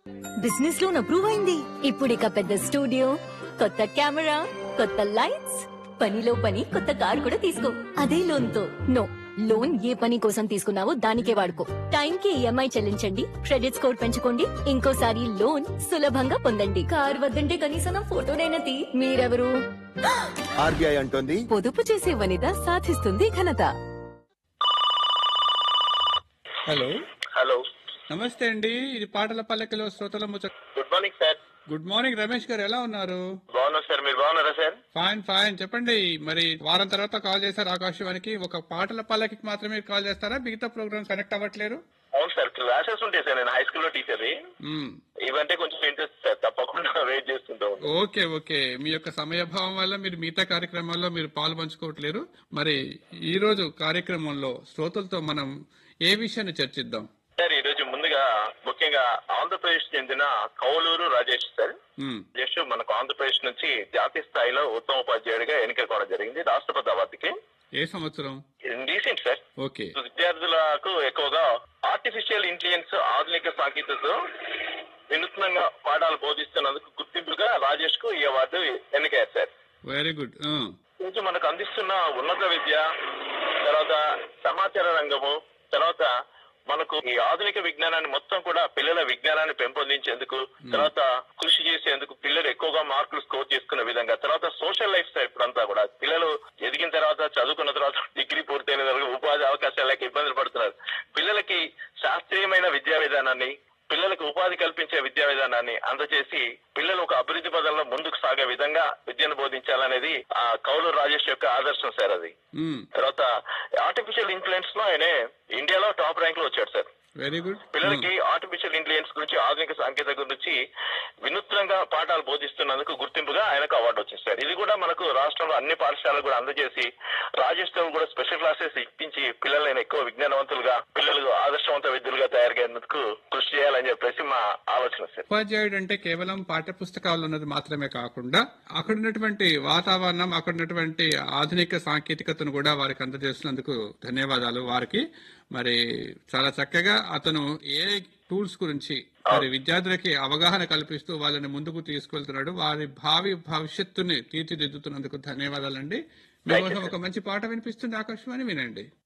Business loan approve అయింది ఇప్పుడు ఇక పెద్ద స్టూడియో కొత్త కెమెరా కొత్త లైట్స్ పనిలో పని కొత్త కార్ కూడా తీసుకో అదే లోన్ తో నో లోన్ ఏ పని కోసం తీసుకున్నావో దానికే వాడుకో టైం కి ఈఎంఐ చెల్లించండి క్రెడిట్ స్కోర్ పెంచుకోండి ఇంకోసారి లోన్ సులభంగా పొందండి కార్ వద్దంటే కనీసం నా ఫోటోనైనా తీ మీరెవరు ఆర్బీఐ అంటోంది పొదుపు చేసే వనిత సాధిస్తుంది ఘనత హలో హలో నమస్తే అండి ఇది పాటల పల్లకిలో శ్రోతల ముచ్చ good morning sir good morning Ramesh గారు ఎలా ఉన్నారు బాగున్నా సార్ మీరు బాగున్నారా సార్ ఫైన్ ఫైన్ చెప్పండి మరి వారం తర్వాత కాల్ చేశారు ఆకాశవాణికి ఒక పాటల పల్లకి మాత్రమే కాల్ చేస్తారా మిగతా ప్రోగ్రామ్ కనెక్ట్ అవ్వట్లేరు అవును సార్ క్లాసెస్ ఉంటాయి సార్ నేను హై స్కూల్లో టీచర్ మ్మ్. ఇవంటే కొంచెం ఇంట్రెస్ట్ సార్ తప్పకుండా వెయిట్ చేస్తుంటాం ఓకే ఓకే మీ యొక్క సమయభావం వల్ల మీరు మిగతా కార్యక్రమాల్లో మీరు పాలు పంచుకోవట్లేరు మరి ఈ రోజు కార్యక్రమంలో శ్రోతలతో మనం ఏ విషయాన్ని చర్చిద్దాం సార్ ఈ రోజు ముందుగా ముఖ్యంగా ఆంధ్రప్రదేశ్ చెందిన కౌలూరు రాజేష్ సార్ మ్మ్. రాజేష్ మనకు ఆంధ్రప్రదేశ్ నుంచి జాతీయ స్థాయిలో ఉత్తమ ఉపాధ్యాయుడిగా ఎన్నిక కావడం జరిగింది రాష్ట్రపతి అవార్డుకి ఏ సంవత్సరం రీసెంట్ సార్ ఓకే విద్యార్థులకు ఎక్కువగా ఆర్టిఫిషియల్ ఇంటెలిజెన్స్ ఆధునిక సాంకేతికతతో వినూత్నంగా పాఠాలు బోధిస్తున్నందుకు గుర్తింపుగా రాజేష్ కు ఈ అవార్డు ఎన్నికయ్యారు సార్ వెరీ గుడ్ కొంచెం మనకు అందిస్తున్న ఉన్నత విద్య తర్వాత సమాచార రంగము తర్వాత మనకు ఈ ఆధునిక విజ్ఞానాన్ని మొత్తం కూడా పిల్లల విజ్ఞానాన్ని పెంపొందించేందుకు తర్వాత కృషి చేసేందుకు పిల్లలు ఎక్కువగా మార్కులు స్కోర్ చేసుకునే విధంగా తర్వాత సోషల్ లైఫ్ స్టైల్ ఇప్పుడంతా కూడా పిల్లలు ఎదిగిన తర్వాత చదువుకున్న తర్వాత డిగ్రీ పూర్తయిన తర్వాత ఉపాధి అవకాశాలు లేక ఇబ్బందులు పడుతున్నారు పిల్లలకి శాస్త్రీయమైన విద్యా విధానాన్ని పిల్లలకు ఉపాధి కల్పించే విద్యా విధానాన్ని అందజేసి పిల్లలు ఒక అభివృద్ధి పదంలో ముందుకు సాగే విధంగా విద్యను బోధించాలనేది ఆ కౌలూరు రాజేష్ యొక్క ఆదర్శం సార్ అది మ్మ్. తర్వాత ఆర్టిఫిషియల్ ఇన్ఫ్లుయెన్స్ లో ఆయన ఇండియాలో టాప్ ర్యాంక్ లో వచ్చాడు సార్ వెరీ గుడ్ పిల్లలకి ఆర్టిఫిషియల్ ఇంటెలిజెన్స్ గురించి ఆధునిక సాంకేతిక గురించి వినూత్నంగా పాఠాలు బోధిస్తున్నందుకు గుర్తింపుగా ఆయనకు అవార్డు వచ్చింది సార్ ఇది కూడా మనకు రాష్ట్రంలో అన్ని పాఠశాలకు కూడా అందజేసి రాజేష్ తో కూడా స్పెషల్ క్లాసెస్ ఇప్పించి పిల్లలైన ఎక్కువ విజ్ఞానవంతులుగా పిల్లలు ఆదర్శవంత విద్యులుగా తయారయ్యేందుకు కృషి చేయాలని చెప్పేసి మా ఆలోచన సార్ ఉపాధ్యాయుడు అంటే కేవలం పాఠ్య పుస్తకాలు ఉన్నది మాత్రమే కాకుండా అక్కడ ఉన్నటువంటి వాతావరణం అక్కడ ఉన్నటువంటి ఆధునిక సాంకేతికతను కూడా వారికి అందజేస్తున్నందుకు ధన్యవాదాలు వారికి మరి చాలా చక్కగా అతను ఏ టూల్స్ గురించి మరి విద్యార్థులకి అవగాహన కల్పిస్తూ వాళ్ళని ముందుకు తీసుకెళ్తున్నాడు వారి భావి భవిష్యత్తుని తీర్చిదిద్దుతున్నందుకు ధన్యవాదాలండి మీకోసం ఒక మంచి పాట వినిపిస్తుంది ఆకాశవాణి వినండి